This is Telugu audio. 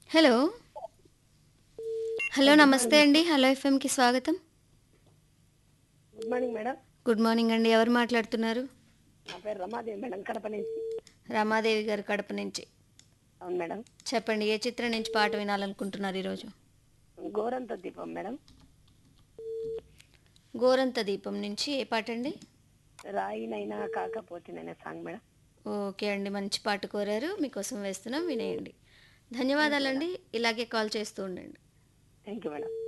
హలో హలో నమస్తే అండి హలో ఎఫ్ఎంకి స్వాగతం good morning madam good morning అండి ఎవరు మాట్లాడుతున్నారు నా పేరు రమాదేవి మేడం కడప నుంచి రమాదేవి గారు కడప నుంచి అవును మేడం చెప్పండి ఏ చిత్రం నుంచి పాట వినాలనుకుంటున్నారు ఈరోజు గోరంత దీపం మేడం గోరంత దీపం నుంచి ఏ పాట అండి రాయినైనా కాకపోతేనైనా సాంగ్ మేడం ఓకే అండి మంచి పాట కోరారు మీకోసం వేస్తున్నాం వినేయండి ధన్యవాదాలండి ఇలాగే కాల్ చేస్తూ ఉండండి థ్యాంక్ యూ మేడం